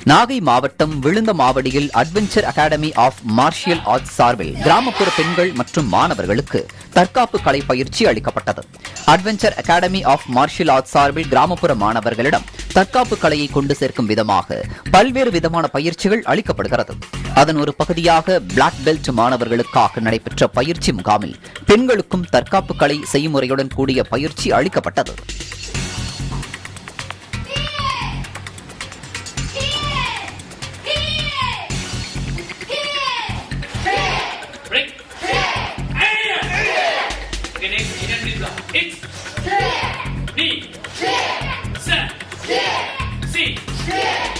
நாகை மாவட்டம் விழுந்தமாவடியில் adventure academy of martial arts சார்பில் கிராமப்புற பெண்கள் மற்றும் மாணவர்களுக்கு தற்காப்பு கலை பயிற்சி அளிக்கப்பட்டது adventure academy of martial arts சார்பில் கிராமப்புற மாணவர்களிடம் தற்காப்பு கலையை கொண்டு சேர்க்கும் விதமாக பல்வேறு விதமான பயிற்சிகள் அளிக்கப்படுகிறது அதன் ஒரு பகுதியாக பிளாக் பெல்ட் மாணவர்களுக்காக நடைபெற்ற பயிற்சி முகாமில் பெண்களுக்கும் தற்காப்பு கலை செய்முறையுடன் கூடிய பயிற்சி அளிக்கப்பட்டது Break. Okay, next. Indian please now. X. D. Z. C.